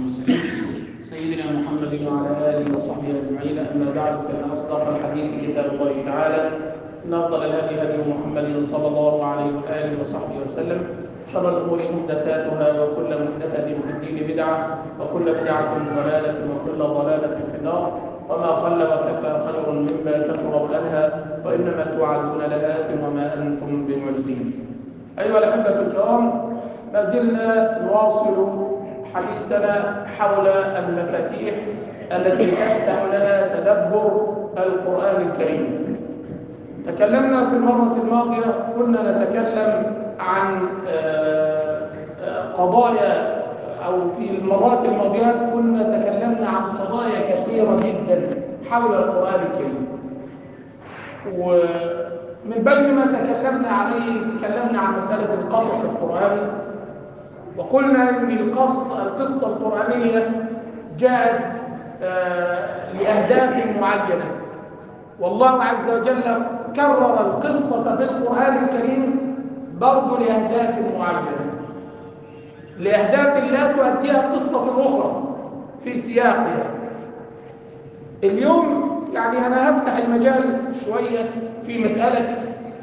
المرسلين سيدنا محمد وعلى آله وصحبه أجمعين أما بعد فإن أصدق الحديث كتاب الله تعالى إن أفضل الهدي هدي محمد صلى الله عليه وآله وصحبه وسلم شر الأمور محدثاتها وكل محدثة في الدين بدعة وكل بدعة ضلالة وكل ضلالة في النار وما قل وكفى خير مما كثر وألهى وإنما توعدون لآت وما أنتم بمعجزين أيها الأحبة الكرام ما زلنا نواصل حديثنا حول المفاتيح التي تفتح لنا تدبر القرآن الكريم تكلمنا في المرة الماضية كنا نتكلم عن قضايا أو في المرات الماضيات كنا تكلمنا عن قضايا كثيرة جدا حول القرآن الكريم ومن بين ما تكلمنا عليه تكلمنا عن مسألة القصص القرآني وقلنا ان القص القصه القرانيه جاءت لاهداف معينه والله عز وجل كرر القصه في القران الكريم برضه لاهداف معينه لاهداف لا تؤديها قصه اخرى في سياقها اليوم يعني انا هفتح المجال شويه في مساله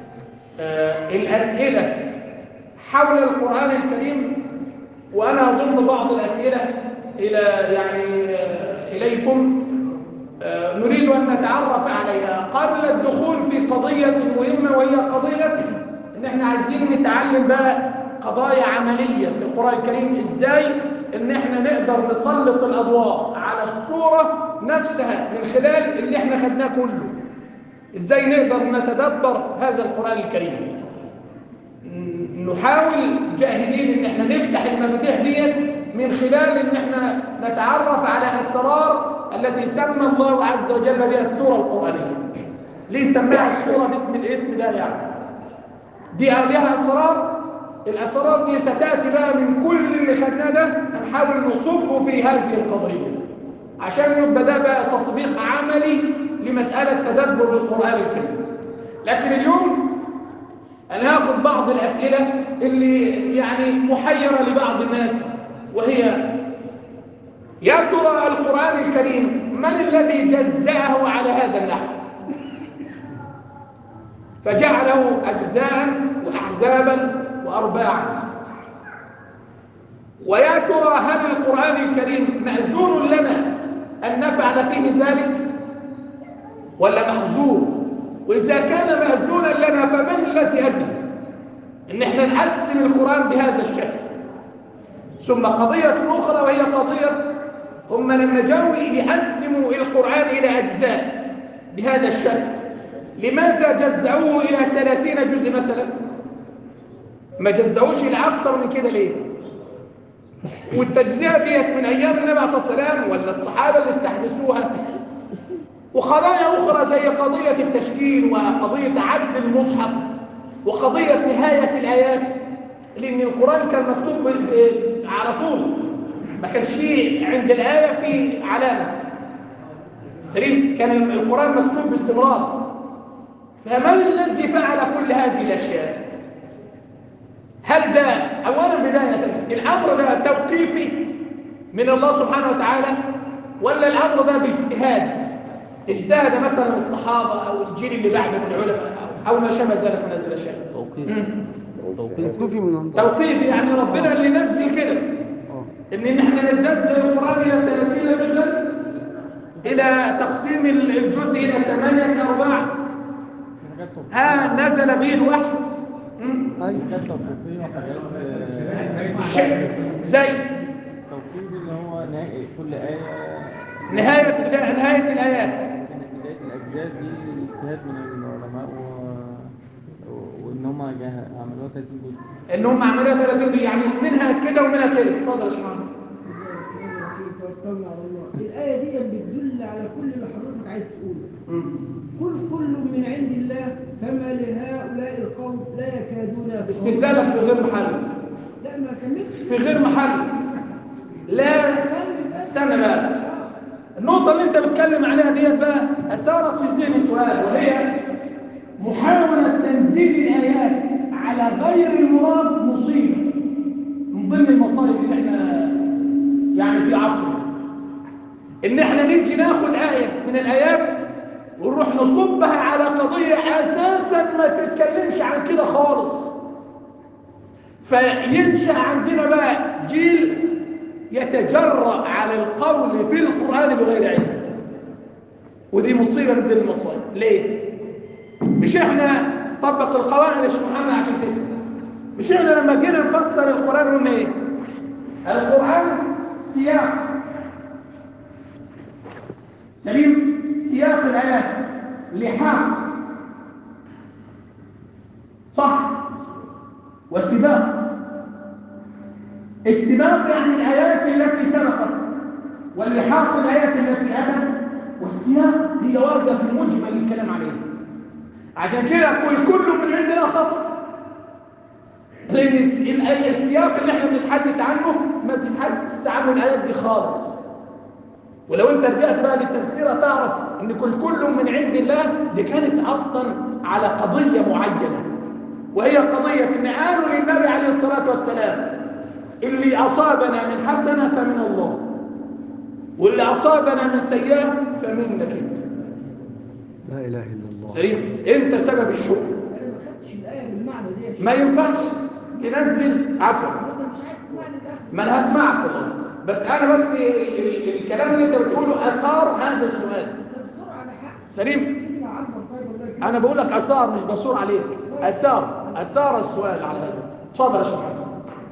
الاسئله حول القران الكريم وأنا أضم بعض الأسئلة إلى يعني إليكم نريد أن نتعرف عليها قبل الدخول في قضية مهمة وهي قضية إن إحنا عايزين نتعلم بقى قضايا عملية في القرآن الكريم إزاي إن إحنا نقدر نسلط الأضواء على الصورة نفسها من خلال اللي إحنا خدناه كله إزاي نقدر نتدبر هذا القرآن الكريم نحاول جاهدين ان احنا نفتح المفاتيح ديت من خلال ان احنا نتعرف على اسرار التي سمى الله عز وجل بها السوره القرانيه ليه سماها السوره باسم الاسم ده يعني دي لها اسرار الاسرار دي ستاتي بقى من كل اللي خدناه ده هنحاول نصبه في هذه القضيه عشان يبقى ده بقى تطبيق عملي لمساله تدبر القران الكريم لكن اليوم أنا هاخد بعض الأسئلة اللي يعني محيرة لبعض الناس وهي يا ترى القرآن الكريم من الذي جزأه على هذا النحو فجعله أجزاء وأحزابا وأرباعا ويا ترى هل القرآن الكريم مأذون لنا أن نفعل فيه ذلك ولا محظور وإذا كان مأذونا لنا فمن الذي أذن إن احنا نقسم القرآن بهذا الشكل ثم قضية أخرى وهي قضية هم لما جاءوا يقسموا القرآن إلى أجزاء بهذا الشكل لماذا جزعوه إلى ثلاثين جزء مثلا ما جزعوش إلى أكثر من كده ليه والتجزئة ديت من أيام النبي صلى الله عليه وسلم ولا الصحابة اللي استحدثوها وقضايا أخرى زي قضية التشكيل وقضية عد المصحف وقضية نهاية الآيات لأن القرآن كان مكتوب على طول ما كانش فيه عند الآية في علامة سليم كان القرآن مكتوب باستمرار فمن الذي فعل كل هذه الأشياء هل ده أولا بداية الأمر ده توقيفي من الله سبحانه وتعالى ولا الأمر ده باجتهاد اجتهد مثلا الصحابة أو الجيل اللي بعد من العلماء أو ما شابه ذلك من هذه الأشياء توقيف توقيفي من عند توقيف يعني ربنا اللي نزل كده إن احنا نتجزأ القرآن إلى 30 جزءا إلى تقسيم الجزء إلى ثمانية أرباع ها نزل به الوحي ايوه حاجات توقيفية وحاجات شيء زي توقيف اللي هو نهاية كل آية نهاية بداية نهاية الآيات كانت بداية الأجزاء دي اجتهاد من العلماء و... و- وإن هم جه- عملوها 30 جزء إن هم عملوها 30 دي يعني منها كده ومنها كده اتفضل يا شيخ محمد توكلنا على الله الآية دي بتدل على كل اللي حضرتك عايز تقوله مم. كل كل من عند الله فما لهؤلاء القوم لا يكادون يفقهون. استدلالك في غير محله لا ما كملتش في غير محله لا استنى بقى النقطة اللي انت بتتكلم عليها ديت بقى أثارت في ذهني سؤال وهي محاولة تنزيل الآيات على غير المراد مصيبة من ضمن المصائب اللي احنا يعني في عصرنا ان احنا نيجي ناخد آية من الآيات ونروح نصبها على قضية أساسا ما تتكلمش عن كده خالص فينشأ عندنا بقى جيل يتجرأ على القول في القرآن بغير علم ودي مصيبة من ضمن المصائب ليه؟ مش احنا طبق القواعد يا شيخ محمد عشان تفهم مش احنا لما جينا نفسر القرآن قلنا ايه؟ القرآن سياق سليم سياق الآيات لحاق صح والسباق السباق يعني الآيات التي سبقت واللحاق الآيات التي أتت والسياق هي واردة في مجمل الكلام عليه عشان كده قل كل من عندنا خطأ لأن السياق اللي احنا بنتحدث عنه ما بتتحدث عنه الآيات دي خالص ولو انت رجعت بقى للتفسير تعرف ان كل كل من عند الله دي كانت اصلا على قضية معينة وهي قضية ان قالوا للنبي عليه الصلاة والسلام اللي اصابنا من حسنة فمن الله واللي اصابنا من سيئة فمنك انت لا اله الا الله سليم انت سبب الشكر انا ما خدتش الايه بالمعنى ده ما ينفعش تنزل عفوا انت مش عايز تسمعني الاخر ما انا هسمعك والله بس انا بس ال- ال- الكلام اللي انت بتقوله اثار هذا السؤال انت بسرعه على حق سليم سيدنا عمرو طيب الله يكرمك انا بقول لك اثار مش بصور عليك اثار اثار السؤال على هذا اتفضل يا شيخ محمد.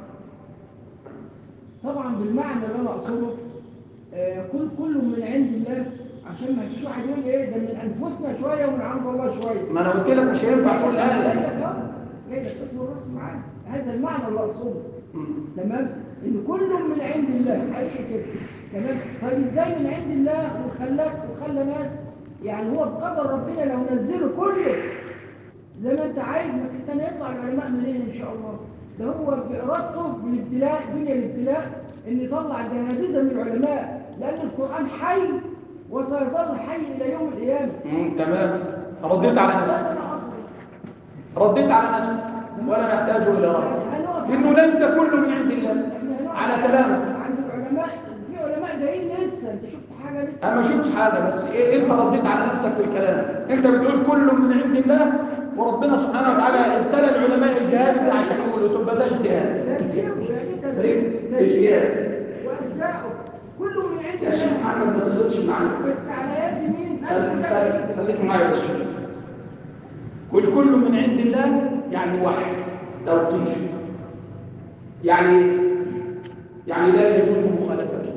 طبعا بالمعنى اللي انا اقصده آه، كل كل من عند الله عشان ما فيش واحد يقول ايه ده من انفسنا شويه ومن عند الله شويه ما انا قلت لك مش هينفع تقول جاي ايه لك اهو جاي لك اسمه الرأس معاه هذا المعنى اللي اقصده تمام ان كل من عند الله عايش كده تمام طيب ازاي من عند الله وخلاك وخلى ناس يعني هو بقدر ربنا لو نزله كله زي ما انت عايز ما كان يطلع العلماء منين ان شاء الله ده هو بارادته بالابتلاء دنيا الابتلاء ان يطلع جهابذه من العلماء لان القران حي وسيظل حي الى يوم القيامه مم، تمام رديت على ده نفسك اللي انا قصدي رديت على نفسك ولا نحتاج الى رد انه ليس كل من عند الله على كلامك عند العلماء في علماء جايين لسه انت شفت حاجه لسه انا ما شفتش حاجه بس إيه انت رديت على نفسك بالكلام انت بتقول كل من عند الله وربنا سبحانه وتعالى ابتلى العلماء الجهاد عشان يقولوا تبقى ده اجتهاد تسليم يعني سليم تسليم اجتهاد واجزاؤه كله من عند يا شيخ الله محمد ما تغلطش معايا بس على يد مين؟ خل- خل- خليك معايا بس شوية. كل كل من عند الله يعني وحي توقيف يعني يعني لا يجوز مخالفته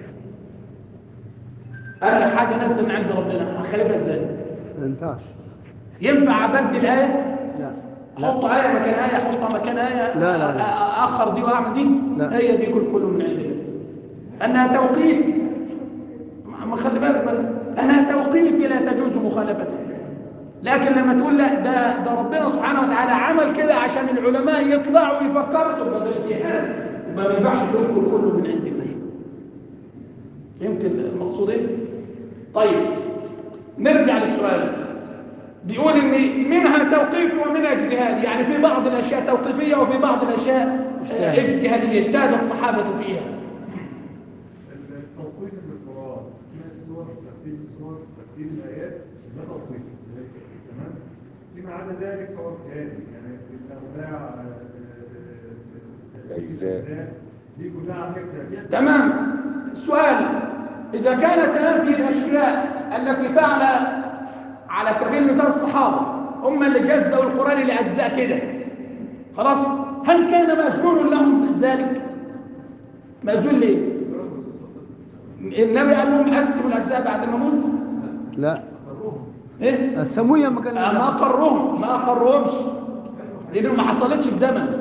انا حاجه نازله من عند ربنا هخالفها ازاي ما ينفعش ينفع ابدل ايه لا احط ايه مكان ايه احط مكان ايه لا، لا، لا. أ- اخر دي واعمل دي لا. هي دي كل كل من عند الله انها توقيف ما ما خلي بالك بس انها توقيف لا تجوز مخالفته لكن لما تقول لا ده ده ربنا سبحانه وتعالى عمل كده عشان العلماء يطلعوا يفكروا تبقى ده اجتهاد يبقى ما ينفعش تقول كل كله من عند الله فهمت المقصود ايه؟ طيب نرجع للسؤال بيقول ان منها توقيف ومنها اجتهاد يعني في بعض الاشياء توقيفيه وفي بعض الاشياء اجتهاد. اجتهاديه اجتهاد الصحابه فيها التوقيت في القرآن اسماء السور ترتيب السور ترتيب الآيات ده توقيت تمام فيما عدا ذلك فهو اجتهادي يعني الأوضاع الأجزاء دي كلها على فكرة تمام السؤال إذا كانت هذه الأشياء التي فعل على سبيل المثال الصحابة هم اللي جزوا القرآن لأجزاء كده خلاص هل كان مأذون لهم ذلك؟ مأذون ليه؟ النبي قال لهم قسموا الأجزاء بعد ما موت؟ لا إيه؟ السموية ما كان آه، ما قرهم ما قرهمش لأنه ما حصلتش في زمن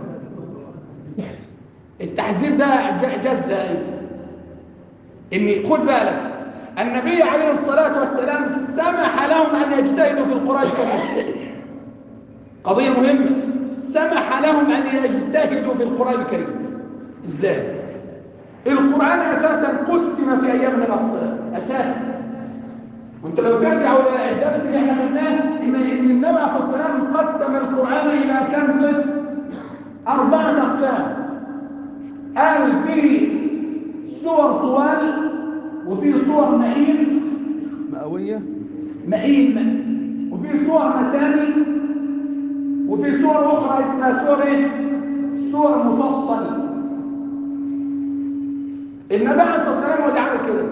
التحذير ده ج- جزء ان خد بالك النبي عليه الصلاة والسلام سمح لهم أن يجتهدوا في القرآن الكريم قضية مهمة سمح لهم أن يجتهدوا في القرآن الكريم إزاي؟ القرآن أساسا قسم في أيام النبي صلى الله عليه وسلم أساسا وانت لو ترجعوا للدرس اللي احنا خدناه ان ان النبي عليه الصلاه والسلام قسم القران الى كم قسم؟ اربعه اقسام قال في صور طوال وفي صور مئين مئوية مئين وفي صور مساني وفي صور أخرى اسمها صور إيه؟ صور مفصل النبي عليه الصلاة والسلام هو اللي عمل كده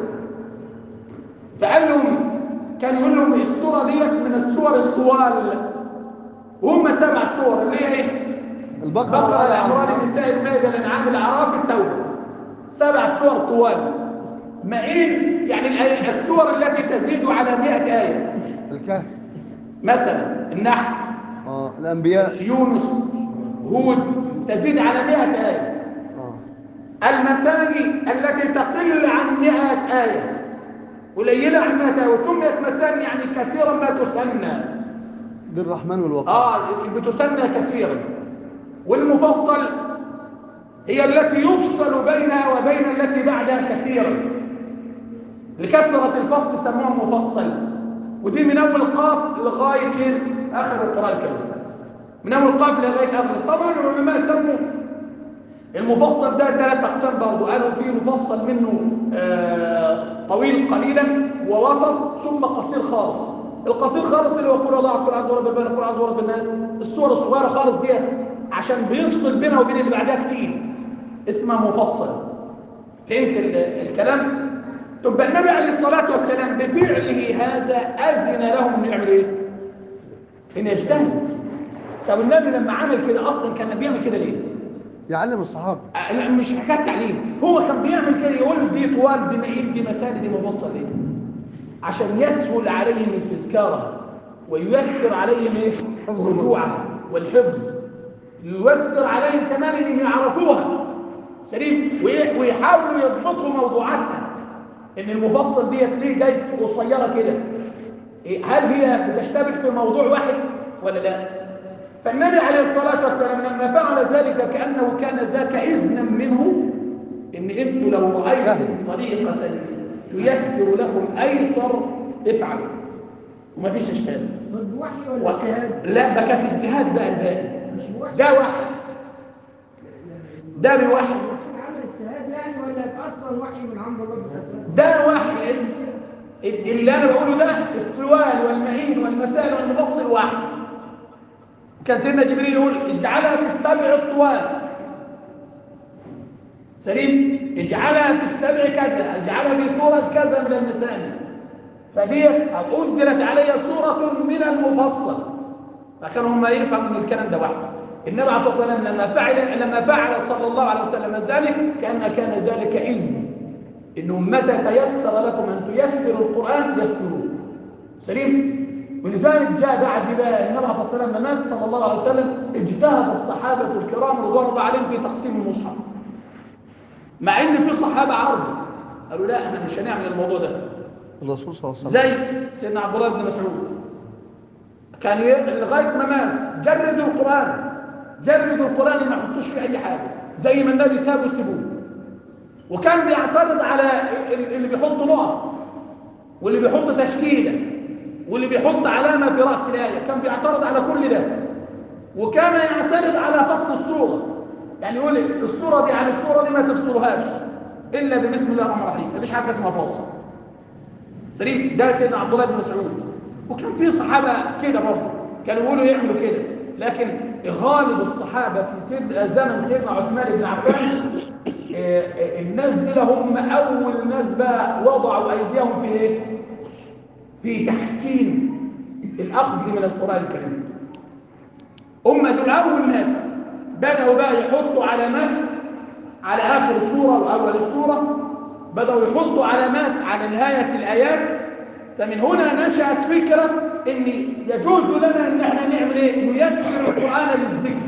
فقال لهم كان يقول لهم الصورة ديت من الصور الطوال وهم سبع صور اللي هي ايه؟ البقرة بقرة والآل العمران عمران. النساء المائدة الأنعام الأعراف التوبة سبع صور طوال مئين يعني الآية- السور التي تزيد على مئة آية الكهف مثلا النحل اه الأنبياء يونس هود تزيد على مئة آية اه المثاني التي تقل عن مئة آية قليلة عن مئة آية وسميت مثاني يعني كثيرا ما تسنى دي الرحمن والوقار آه بتسنى كثيرا والمفصل هي التي يفصل بينها وبين التي بعدها كثيرا لكثرة الفصل سموها مفصل ودي من أول قاف لغاية آخر القرآن الكريم من أول قاف لغاية آخر طبعا العلماء سموا المفصل ده ثلاث أقسام برضه قالوا في مفصل منه آه طويل قليلا ووسط ثم قصير خالص القصير خالص اللي هو قول الله قل عز ورب البلد قل عز ورب الناس الصور الصغيرة خالص دي عشان بيفصل بينها وبين اللي بعدها كتير اسمها مفصل فهمت ال- الكلام تبقى النبي عليه الصلاة والسلام بفعله هذا أذن لهم انه يعمل ايه ان يجتهد طب النبي لما عمل كده اصلا كان بيعمل كده ليه يعلم الصحابة أه، لا مش حكايه تعليم هو كان بيعمل كده يقول دي طوال دي مئين دي مسالي دي مفصل ليه عشان يسهل عليهم استذكارها وييسر عليهم ايه حفظ رجوعها والحفظ ييسر عليهم كمان انهم يعرفوها سليم وي- ويحاولوا يضبطوا موضوعاتها ان المفصل ديت ليه جاي قصيره كده إيه، هل هي بتشتبك في موضوع واحد ولا لا فالنبي عليه الصلاة والسلام لما فعل ذلك كأنه كان ذاك إذنا منه إن أنتوا لو رأيتم طريقة تيسر لكم أيسر افعلوا وما فيش إشكال طب وحي ولا و... اجتهاد؟ لا ده كانت اجتهاد بقى الباقي مش وحي ده وحي ده بوحي الرسول عمل اجتهاد يعني ولا اصلا وحي من عند الله بالاساس؟ ده وحي اللي أنا بقوله ده الطوال والمعين والمسائل والمفصل واحد كان سيدنا جبريل يقول اجعلها في السبع الطوال سليم اجعلها في السبع كذا اجعلها في سورة كذا من المثاني فدي أنزلت علي سورة من المفصل فكانوا هم يفهموا ان الكلام ده واحد النبي عليه الصلاه والسلام لما فعل لما فعل صلى الله عليه وسلم ذلك كان كان ذلك اذن انه متى تيسر لكم ان تيسروا القران يسروه سليم ولذلك جاء بعد بقى النبي عليه الصلاه والسلام لما مات صلى الله عليه وسلم اجتهد الصحابه الكرام رضوان الله عليهم في تقسيم المصحف مع ان في صحابه عرضوا قالوا لا احنا مش هنعمل الموضوع ده الرسول صلى الله عليه وسلم زي سيدنا عبد الله بن مسعود كان ي- لغايه ما مات جردوا القران جردوا القران ما يحطوش فيه اي حاجه زي ما النبي سابه سيبوه وكان بيعترض على ال- اللي بيحط نقط واللي بيحط تشكيله واللي بيحط علامه في راس الايه كان بيعترض على كل ده وكان يعترض على فصل السوره يعني يقول السوره دي عن السوره دي ما تفصلوهاش الا ببسم الله الرحمن الرحيم مفيش حاجه اسمها فاصل سليم ده سيدنا عبد الله بن مسعود وكان في صحابه كده برضه كانوا يقولوا يعملوا كده لكن غالب الصحابه في سيد زمن سيدنا عثمان بن عفان آه، آه، الناس دي هم اول ناس بقى وضعوا ايديهم في ايه في تحسين الاخذ من القران الكريم هم دول اول ناس بداوا بقى يحطوا علامات على اخر السوره واول السوره بداوا يحطوا علامات على نهايه الايات فمن هنا نشات فكره ان يجوز لنا ان احنا نعمل ايه نيسر القران للذكر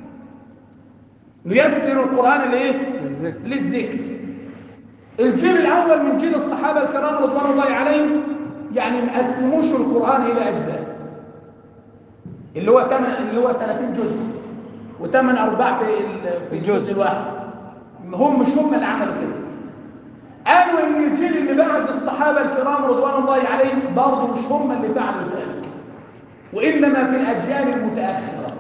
نيسر القران لايه الذكر للذكر الجيل الاول من جيل الصحابه الكرام رضوان الله عليهم يعني ما قسموش القران الى اجزاء اللي هو 8 اللي هو 30 جزء وثمان ارباع في ال- في الجزء. الجزء الواحد هم مش هم اللي عملوا كده قالوا ان الجيل اللي بعد الصحابه الكرام رضوان الله عليهم برضه مش هم اللي فعلوا ذلك وانما في الاجيال المتاخره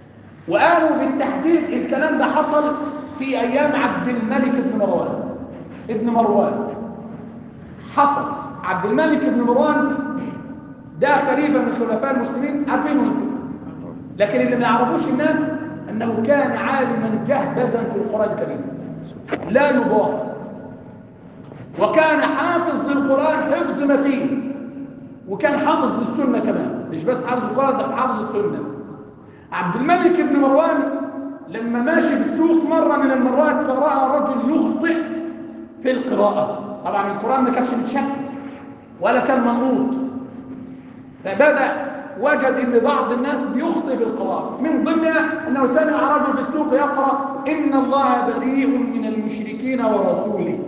وقالوا بالتحديد الكلام ده حصل في ايام عبد الملك بن مروان ابن مروان حصل عبد الملك بن مروان ده خليفة من خلفاء المسلمين عارفينه انتم لكن اللي ما يعرفوش الناس انه كان عالما جهبذا في القرآن الكريم لا يضاهى وكان حافظ للقرآن حفظ متين وكان حافظ للسنة كمان مش بس حافظ القرآن ده حافظ السنة عبد الملك بن مروان لما ماشي بالسوق مرة من المرات فرأى رجل يخطئ في القراءة طبعا القرآن ما كانش متشكل ولا كان منقوط فبدأ وجد ان بعض الناس بيخطئ في القراءة من ضمنها انه سمع رجل في السوق يقرأ ان الله بريء من المشركين ورسوله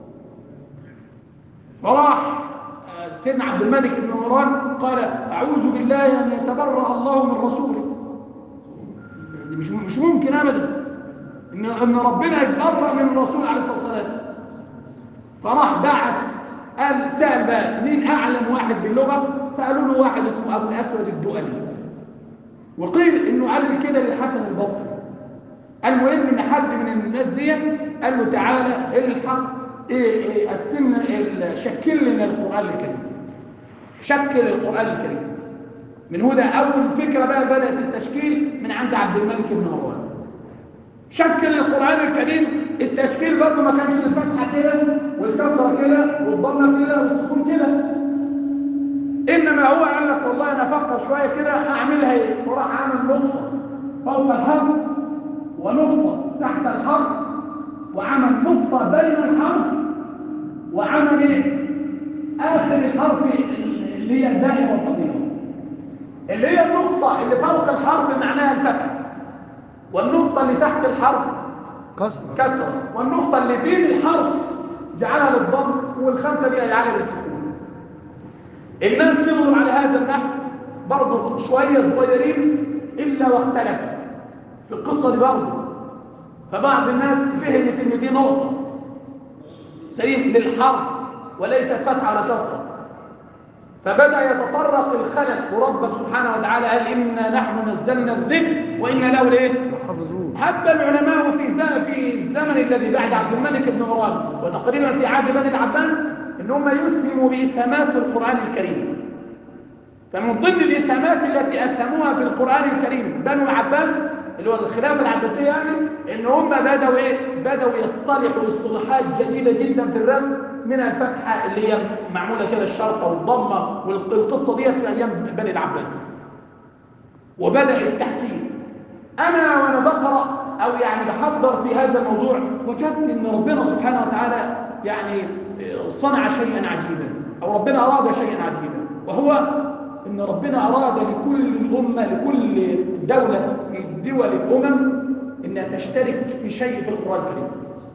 فراح سيدنا عبد الملك بن مروان قال اعوذ بالله ان يتبرأ الله من رسوله يعني مش مش ممكن ابدا ان ان ربنا يتبرأ من الرسول عليه الصلاه والسلام فراح بعث قال سأل بقى مين أعلم واحد باللغة فقالوا له واحد اسمه أبو الأسود الدؤلي وقيل إنه قال لي كده للحسن البصري المهم إن حد من الناس دي قال له تعالى الحق إيه إيه قسمنا ال- شكل لنا القرآن الكريم شكل القرآن الكريم من هنا أول فكرة بقى بدأت التشكيل من عند عبد الملك بن مروان شكل القرآن الكريم التشكيل برضه ما كانش الفتحة كده والكسرة كده والضمة كده والسكون كده إنما هو قال لك والله أنا أفكر شوية كده أعملها إيه وراح عامل نقطة فوق الحرف ونقطة تحت الحرف وعمل نقطة بين الحرف وعمل إيه آخر الحرف اللي هي الدائرة الصغيرة اللي هي النقطة اللي فوق الحرف معناها الفتحة والنقطة اللي تحت الحرف كسر كسرة والنقطة اللي بين الحرف جعلها للضم والخمسة دي جعلها للسكون الناس شغلوا على هذا النحو برضه شوية صغيرين إلا واختلفوا في القصة دي برضه فبعض الناس فهمت إن دي نقطة سليم للحرف وليست فتحة ولا كسرة فبدأ يتطرق الخلل وربك سبحانه وتعالى قال إنا نحن نزلنا الذكر وإنا له ليه؟ حفظوه حب العلماء في ز- في الزمن الذي بعد عبد الملك بن مروان وتقريبا في عهد بني العباس ان هم يسهموا باسهامات في القران الكريم فمن ضمن الاسهامات التي اسهموها في القران الكريم بنو العباس اللي هو الخلافه العباسيه يعني ان هم بداوا ايه بداوا يصطلحوا اصطلاحات جديده جدا في الرسم من الفتحه اللي هي معموله كده الشرطه والضمه والقصه ديت في ايام بني العباس وبدأ التحسين أنا وأنا بقرأ أو يعني بحضر في هذا الموضوع وجدت أن ربنا سبحانه وتعالى يعني صنع شيئا عجيبا أو ربنا أراد شيئا عجيبا وهو أن ربنا أراد لكل الأمة لكل دولة في دول الأمم أنها تشترك في شيء في القرآن الكريم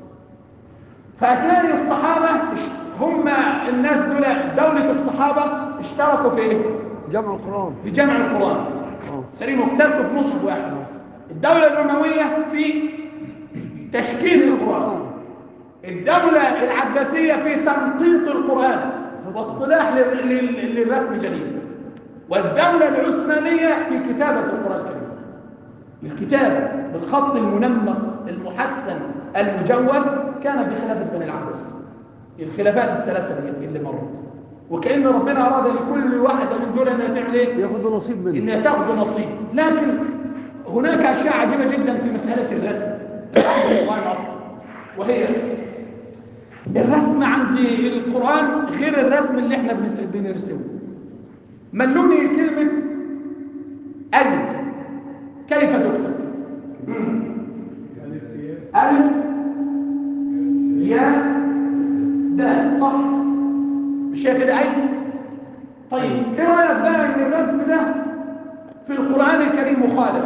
فأتاري الصحابة هم الناس دول دولة الصحابة اشتركوا في إيه؟ جمع القرآن في جمع القرآن اه سليم وكتبته في مصحف واحد الدولة الأموية في تشكيل القرآن الدولة العباسية في تنطيط القرآن واصطلاح لل- لل- للرسم جديد والدولة العثمانية في كتابة القرآن الكريم الكتابة بالخط المنمق المحسن المجود كان في خلافة بني العباس الخلافات الثلاثة دي اللي مرت وكأن ربنا أراد لكل واحدة من دول أنها تعمل إيه؟ ياخد نصيب منه انها تاخذ نصيب لكن هناك اشياء عجيبه جدا في مساله الرسم في القران اصلا وهي الرسم عند القران غير الرسم اللي احنا بنس- بنرسمه ملوني كلمه ايد كيف تكتب الف ياء دال صح مش هي كده ايد طيب ايه رايك بقى ان الرسم ده في القران الكريم مخالف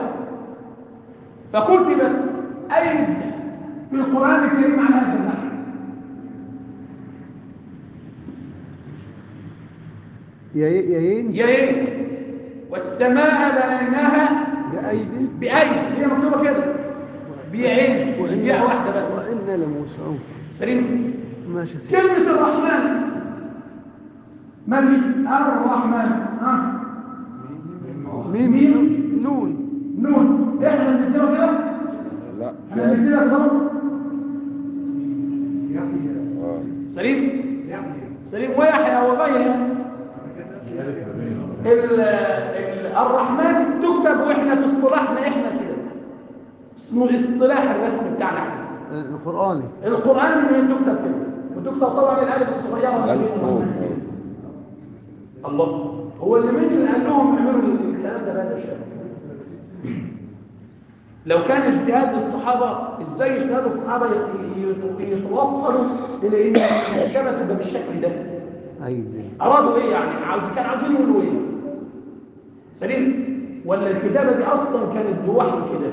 فكتبت ايد في القران الكريم على هذا النحو يا ي- يا ين يا ايه والسماء بنيناها بأيدي بايد هي مكتوبه كده بيعين مش بياء واحده بس وإنا لموسعون سليم ماشي يا سيدي كلمه الرحمن من الرحمن ها ميم ميم. نون نون احنا بنكتبها كده لا احنا بنكتبها كده يحيى سليم سليم ويحيى وغيره ال- ال- الرحمن تكتب واحنا في اصطلاحنا احنا كده اسمه الاصطلاح الرسمي بتاعنا احنا القرآني القرآن من تكتب كده وتكتب طبعا الالف الصغيره اللي بين الرحمن كده. الله هو اللي مين اللي قال لهم اعملوا الكلام ده بهذا الشكل لو كان اجتهاد الصحابه ازاي اجتهاد الصحابه يت- يت- يتوصلوا الى ان الكتابه تبقى بالشكل ده أيدي ارادوا ايه يعني عاوز كان عاوزين يقولوا ايه سليم ولا الكتابه دي اصلا كانت بوحي كده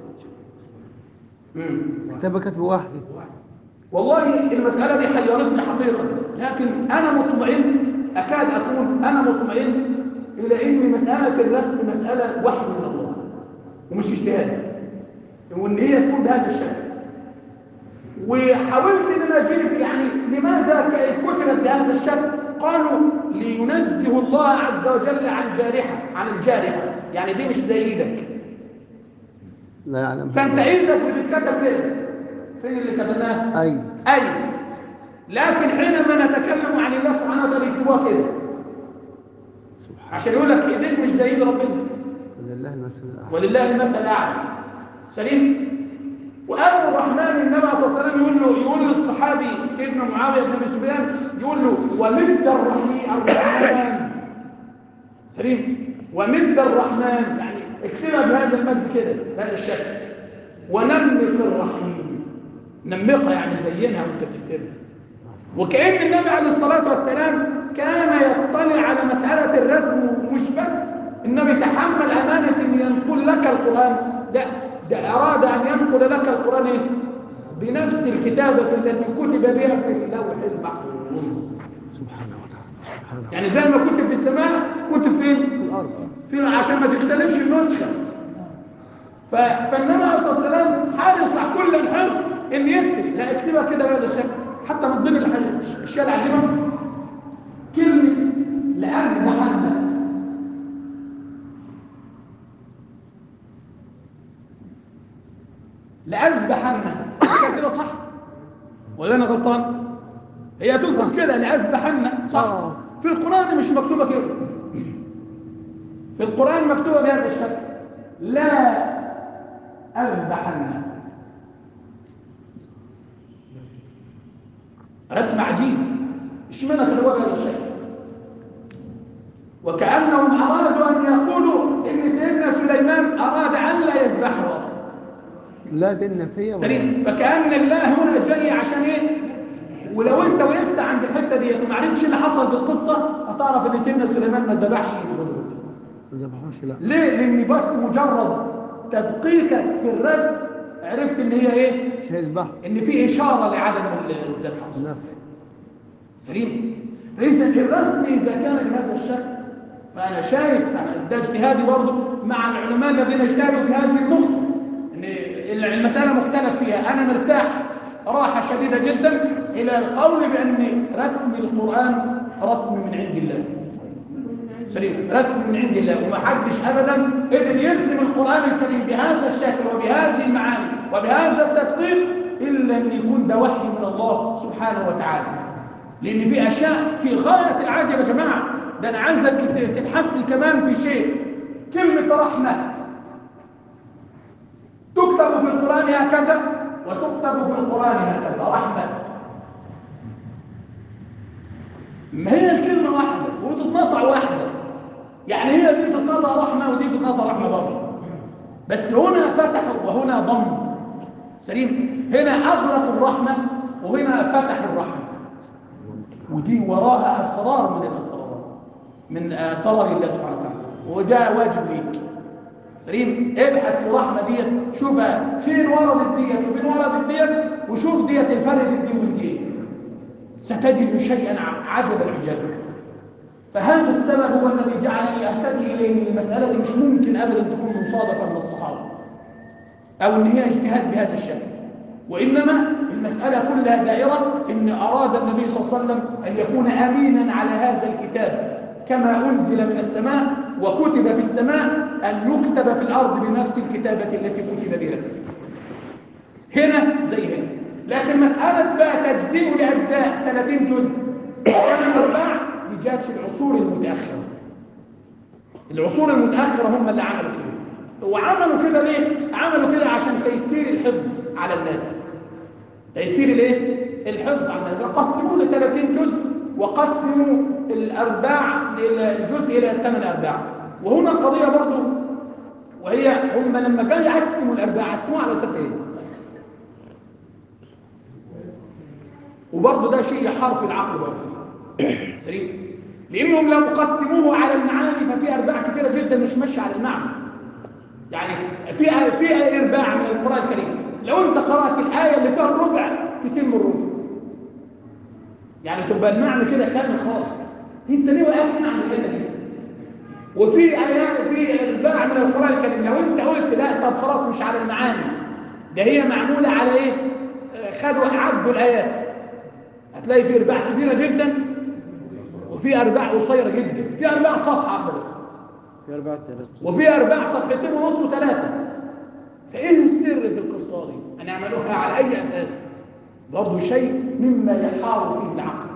امم كتابة كانت بوحدي والله المسألة دي حيرتني حقيقة لكن أنا مطمئن أكاد أكون أنا مطمئن إلى أن مسألة الرسم مسألة وحي من الله ومش اجتهاد وإن هي تكون بهذا الشكل وحاولت أن أنا أجيب يعني لماذا ك- كتبت بهذا الشكل قالوا لينزه الله عز وجل عن جارحة عن الجارحة يعني دي مش زي إيدك لا يعلم فأنت إيدك بتتكتب كده فين اللي كتبناه؟ أيد أيد لكن حينما نتكلم عن الله سبحانه وتعالى يكتبوها كده عشان يقول لك ايديك مش زي ايد ربنا ولله المثل الأعلى ولله المثل الاعلى سليم وابو الرحمن النبي صلى الله عليه وسلم يقول له يقول للصحابي سيدنا معاويه بن ابي سفيان يقول له ومد الرحيم الرحمن سليم ومد الرحمن يعني اكتبها بهذا المد كده بهذا الشكل ونمق الرحيم نمقها يعني زينها وانت بتكتبها وكأن النبي عليه الصلاة والسلام كان يطلع على مسألة الرسم ومش بس النبي تحمل أمانة أن ينقل لك القرآن لا ده أراد أن ينقل لك القرآن إيه؟ بنفس الكتابة التي كتب بها في اللوح المحفوظ سبحانه وتعالى سبحانه يعني زي ما كتب في السماء كتب فين؟ في الأرض في عشان ما تختلفش النسخة ف... فالنبي عليه الصلاة والسلام حارس كل الحرص ان يكتب لا اكتبها كده بهذا الشكل حتى من ضمن الح- الاشياء العجيبة كلمة لأن محمد لأذبحن كده كده صح ولا أنا غلطان؟ هي تكتب كده لأذبحن صح آه. في القرآن مش مكتوبة كده في القرآن مكتوبة بهذا الشكل لا أذبحن رسم عجيب اشمعنى خلوها بهذا الشكل وكأنهم أرادوا أن يقولوا إن سيدنا سليمان أراد أن لا يذبحه أصلا لا دي النفية ولا سليم فكأن الله هنا جاي عشان ايه ولو انت وقفت عند الحته ديت وما عرفتش اللي حصل بالقصه هتعرف ان سيدنا سليمان ما ذبحش الهدهد ما ذبحوش لا ليه لان بس مجرد تدقيقك في الرسم عرفت ان هي ايه مش هيذبحوا ان في اشاره لعدم الذبح اصلا نفي سليم فاذا الرسم اذا كان بهذا الشكل فانا شايف انا ده اجتهادي برضه مع العلماء الذين اجتهدوا في هذه النقطه ان المساله مختلف فيها انا مرتاح راحه شديده جدا الى القول بان رسم القران رسم من عند الله سليم رسم من عند الله وما حدش ابدا قدر يرسم القران الكريم بهذا الشكل وبهذه المعاني وبهذا التدقيق الا ان يكون ده وحي من الله سبحانه وتعالى لان في اشياء في غايه العجب يا جماعه ده انا عايزك تبحث لي كمان في شيء كلمه رحمه تكتب في القران هكذا وتكتب في القران هكذا رحمه ما هي الكلمه واحده وتتنطع واحده يعني هي دي تتنطع رحمه ودي تتنطع رحمه برضه بس هنا فتحوا وهنا ضموا سليم هنا اغلقوا الرحمه وهنا فتحوا الرحمه ودي وراها اسرار من الاسرار من اسرار الله سبحانه وتعالى وده واجب ليك سليم ابحث في الرحمه ديت شوفها فين وردت ديت وفين وردت ديت وشوف ديت الفرق بين دي وبين دي ستجد شيئا عجب العجاب فهذا السبب هو الذي جعلني اهتدي اليه ان المساله دي مش ممكن ابدا تكون مصادفه من الصحابه او ان هي اجتهاد بهذا الشكل وانما المساله كلها دائره ان اراد النبي صلى الله عليه وسلم ان يكون امينا على هذا الكتاب كما انزل من السماء وكتب في السماء ان يكتب في الارض بنفس الكتابه التي كتب بها هنا زي هنا لكن مسألة بقى تجزئه لأجزاء 30 جزء وكان الأرباع دي جات في العصور المتأخرة العصور المتأخرة هم اللي عملوا كده وعملوا كده ليه؟ عملوا كده عشان تيسير الحفظ على الناس تيسير الايه؟ الحفظ على الناس قسموه ل 30 جزء وقسموا الأرباع الجزء إلى ثمان أرباع وهنا قضية برضو وهي هم لما جاي يقسموا الأرباع قسموها على أساس إيه؟ وبرضه ده شيء يحار في العقل برضه سليم لانهم لو قسموه على المعاني ففي ارباع كثيره جدا مش ماشيه على المعنى يعني في في ارباع من القران الكريم لو انت قرات الايه اللي فيها الربع تتم الربع يعني تبقى المعنى كده كامل خالص انت ليه وقعت هنا عن الحته دي وفي ايات في ارباع من القران الكريم لو انت قلت لا طب خلاص مش على المعاني ده هي معموله على ايه آه، خدوا عدوا الايات هتلاقي في ارباع كبيره جدا وفي ارباع قصيره جدا في ارباع صفحه واحده بس في أربعة آلاف وفي ارباع صفحتين ونص وثلاثه فايه السر في القصه دي ان عملوها على اي اساس برضه شيء مما يحار فيه العقل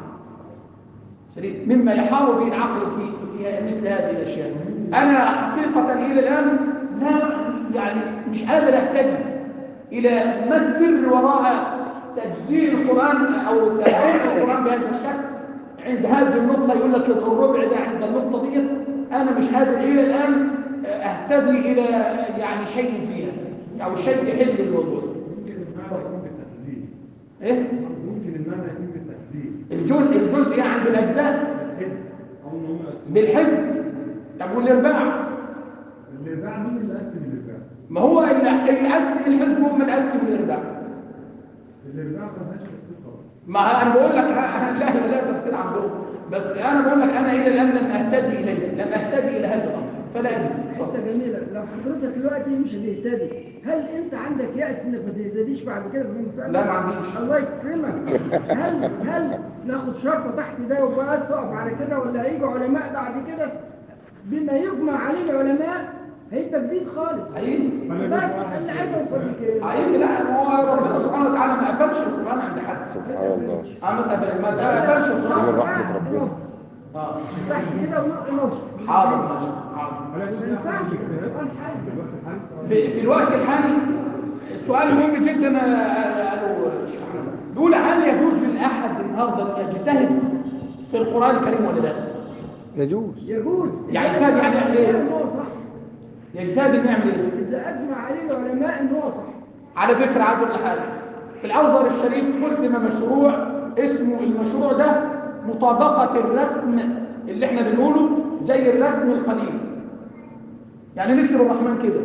سليم مما يحار فيه العقل في في مثل هذه الاشياء انا حقيقه الى الان لا يعني مش قادر اهتدي الى ما السر وراء تجزيء القران او تجزيء القران بهذا الشكل عند هذه النقطه يقول لك الربع ده عند النقطه ديت انا مش قادر الى الان اهتدي الى يعني شيء فيها او شيء يحل الموضوع ممكن المعنى يكون بالتخزين ايه ممكن المعنى يكون بالتخزين الجزء الجزء عند الاجزاء بالحزب او ان هم يقسموا بالحزب طب والارباع الارباع مين اللي قسم الارباع؟ ما هو اللي اللي قسم الحزب هم اللي قسموا الارباع الارباع ما لهاش تفسير خالص ما انا بقول لك ها- لا لا تفسير عندهم بس انا بقول لك انا الى الان لم اهتدي اليه لم اهتدي الى هذا الامر فلا ادري حته اتفضل. جميله لو حضرتك دلوقتي مش هتهتدي هل انت عندك يأس انك ما تهتديش بعد كده في المستقبل؟ لا، ما عنديش. الله يكرمك هل هل ناخد شرطه تحت ده وبس اقف على كده ولا هيجوا علماء بعد كده بما يجمع عليه العلماء هيبقى جديد خالص هيجي بس اللي عايز اوصل لك هيجي لا هو ربنا سبحانه وتعالى ما قفلش القران عند حد سبحان الله آه، ما قفل- ما قفلش من القران رحمة ربنا اه تحت كده ونص حاضر ماشي، حاضر ولا ما يجوز ينفعش ياخد الاجتهاد القرآن حاجه في الوقت الحالي في, في الوقت الحالي السؤال مهم جدا آه، قالوا الشيخ أحمد. بيقول هل يجوز للاحد النهارده ان يجتهد في القران الكريم ولا لا؟ يجوز يجوز يعني اجتهاد يعني يعمل ايه؟ ان هو صح يجتهد انه يعمل ايه؟ اذا اجمع عليه العلماء ان هو صح على فكره عايز اقول لك حاجه في الازهر الشريف قدم مشروع اسمه المشروع ده مطابقه الرسم اللي احنا بنقوله زي الرسم القديم يعني نكتب الرحمن كده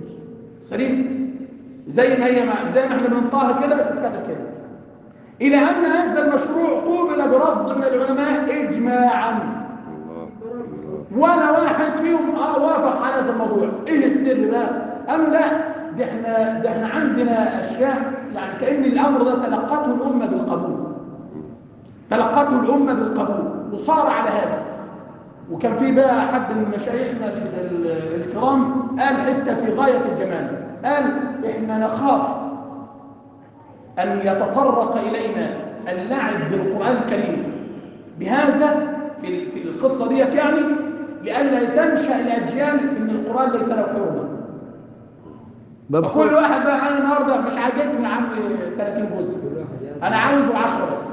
سليم زي ما هي مع زي ما احنا بنطهر كده كده كده الى ان هذا المشروع قوبل برفض من العلماء اجماعا الله الله ولا واحد فيهم آه وافق على هذا الموضوع ايه السر ده قالوا لا ده احنا ده احنا عندنا اشياء يعني كان الامر ده تلقته الامه بالقبول تلقته الامه بالقبول وصار على هذا وكان في بقى حد من مشايخنا ال- ال- الكرام قال حته في غايه الجمال قال احنا نخاف أن يتطرق إلينا اللعب بالقرآن الكريم بهذا في في القصة ديت يعني لئلا تنشأ الأجيال إن القرآن ليس له حرمة باب فكل خوف واحد بقى أنا النهاردة مش عاجبني عندي 30 جزء أنا عاوزه 10 بس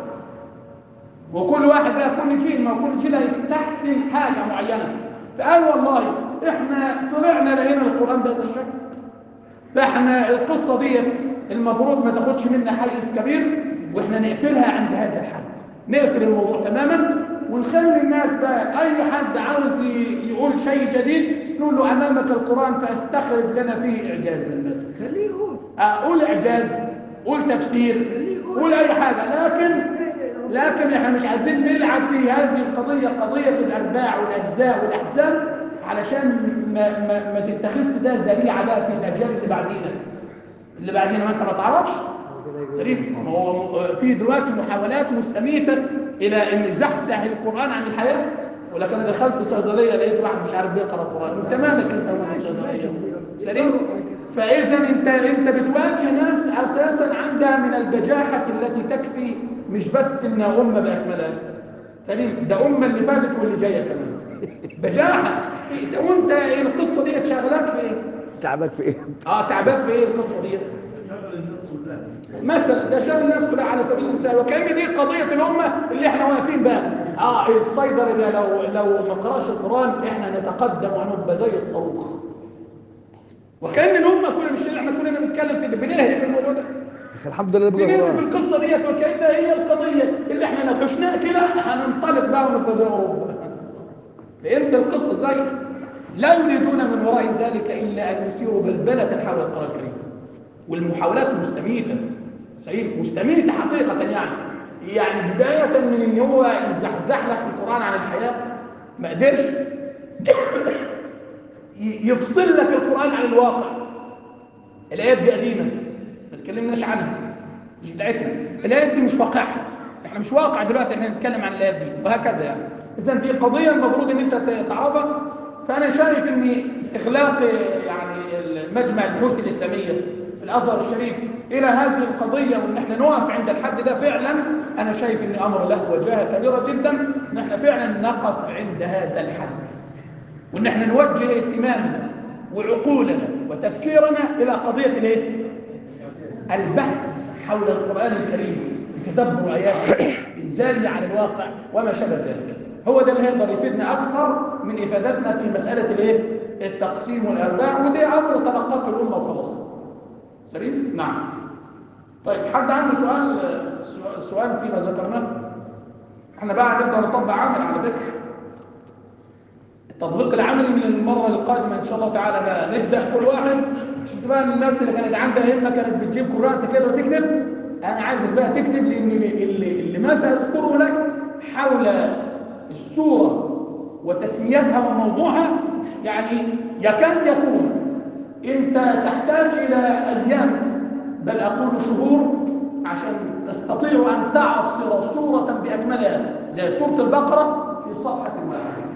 وكل واحد بقى كل جيل ما كل جيل هيستحسن حاجة معينة فقال والله إحنا طلعنا لقينا القرآن بهذا الشكل فاحنا القصه ديت المفروض ما تاخدش منا حيز كبير واحنا نقفلها عند هذا الحد نقفل الموضوع تماما ونخلي الناس بقى اي حد عاوز ي- يقول شيء جديد نقول له امامك القران فاستخرج لنا فيه اعجازا مثلا خليه يقول قول اعجاز قول تفسير قول اي حاجه لكن لكن احنا مش عايزين نلعب في هذه القضيه قضيه الارباع والاجزاء والاحزاب علشان ما ما, ما تتخذش ده ذريعه بقى في الاجيال اللي بعدينا اللي بعدينا ما انت ما تعرفش سليم ما هو م- في دلوقتي محاولات مستميته الى ان زحزح القران عن الحياه ولكن انا دخلت صيدليه لقيت واحد مش عارف بيقرا قران انت مالك انت من الصيدليه سليم فاذا انت انت بتواجه ناس اساسا عندها من البجاحه التي تكفي مش بس انها امه باكملها سليم ده امه اللي فاتت واللي جايه كمان بجاحه في- ده وانت إيه القصه دي شغلاك في ايه؟ تعبك في ايه؟ اه تعبان في ايه القصه ديت؟ مثلا ده شغل الناس كلها على سبيل المثال وكان دي قضيه الامه اللي احنا واقفين بقى اه الصيدلي ده لو لو ما قراش القران احنا نتقدم ونبقى زي الصاروخ وكان الامه كلنا مش احنا كلنا بنتكلم في بنهري في الموضوع ده أخي الحمد لله بقى بنهري في قرآن القصه ديت وكانها هي القضيه اللي احنا لو حشناها كده هننطلق بقى ونبقى زي اوروبا فهمت القصه ازاي؟ لا يريدون من وراء ذلك الا ان يثيروا بلبله حول القران الكريم والمحاولات مستميته سليم مستميته حقيقه يعني يعني بدايه من ان هو يزحزح لك القران عن الحياه ما قدرش ي- يفصل لك القران عن الواقع الايات دي قديمه ما تكلمناش عنها مش بتاعتنا الايات دي مش واقعها احنا مش واقع دلوقتي احنا نتكلم عن الايات دي وهكذا يعني اذا دي قضيه المفروض ان انت ت- تعرفها فانا شايف ان اغلاق يعني المجمع البحوث الاسلاميه في الازهر الشريف الى هذه القضيه وان احنا نقف عند الحد ده فعلا انا شايف ان امر له وجاهه كبيره جدا ان احنا فعلا نقف عند هذا الحد وان احنا نوجه اهتمامنا وعقولنا وتفكيرنا الى قضيه الايه البحث حول القران الكريم بتدبر اياته انزاله على الواقع وما شابه ذلك هو ده اللي هيقدر يفيدنا اكثر من افادتنا في مساله الايه التقسيم والارباع ودي امر تلقته الامه وخلاص سليم نعم طيب حد عنده سؤال سؤال- سؤال فيما ذكرناه احنا بقى نبدا نطبق عمل على فكره التطبيق العملي من المره القادمه ان شاء الله تعالى بقى نبدا كل واحد شفت بقى الناس اللي كانت عندها همه كانت بتجيب كراسه كده وتكتب انا عايزك بقى تكتب لان اللي, اللي ما ساذكره لك حول السوره وتسميتها وموضوعها يعني يكاد يكون انت تحتاج الى ايام بل اقول شهور عشان تستطيع ان تعصر سوره باكملها زي سوره البقره في صفحه واحده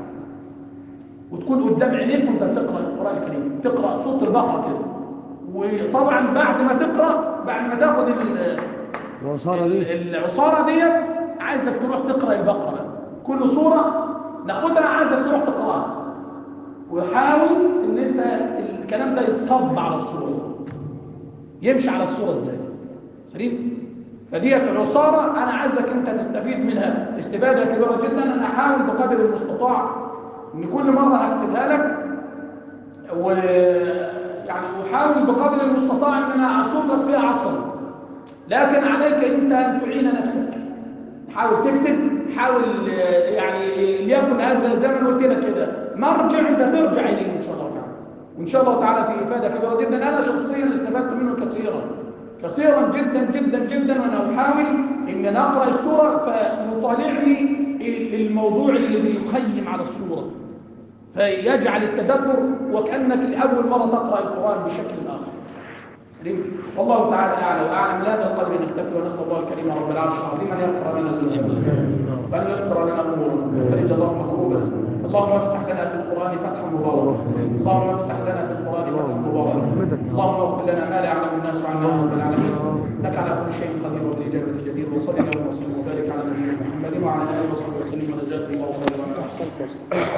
وتكون قدام عينيك وانت بتقرا القران الكريم تقرا سوره البقره كده وطبعا بعد ما تقرا بعد ما تاخد ال- العصارة دي ال- العصاره ديت عايزك تروح تقرا البقره بقى كل سوره ناخدها عايزك تروح تقراها وحاول ان انت الكلام ده يتصب على الصوره يمشي على الصوره ازاي سليم فديت عصاره انا عايزك انت تستفيد منها استفاده كبيره جدا انا احاول بقدر المستطاع ان كل مره هكتبها لك ويعني احاول بقدر المستطاع ان انا اعصر لك فيها عصر لكن عليك انت ان تعين نفسك حاول تكتب حاول آه، يعني ليكن هذا زي ما أنا قلت لك كده مرجع انت ترجع اليه ان شاء الله تعالى وان شاء الله تعالى في افاده كبيره جدا انا شخصيا استفدت منه كثيرا كثيرا جدا جدا جدا وانا احاول ان انا اقرا السوره فيطالعني الموضوع اللي بيخيم على السوره فيجعل التدبر وكانك لاول مره تقرا القران بشكل اخر سليم والله تعالى اعلى واعلم لا هذا القدر نكتفي ونسال الله الكريم رب العرش العظيم ان يغفر لنا ذنوبنا وان ييسر لنا امورنا ويفرج اللهم كروبنا اللهم افتح لنا في القران فتحا مباركا اللهم افتح لنا في القران فتحا مباركا اللهم اغفر لنا ما لا يعلم الناس عنا يا رب العالمين انك على كل شيء قدير وبالاجابه جدير وصل اللهم وسلم وبارك على نبينا محمد وعلى اله وصحبه وسلم وجزاكم الله خيرا واحسنت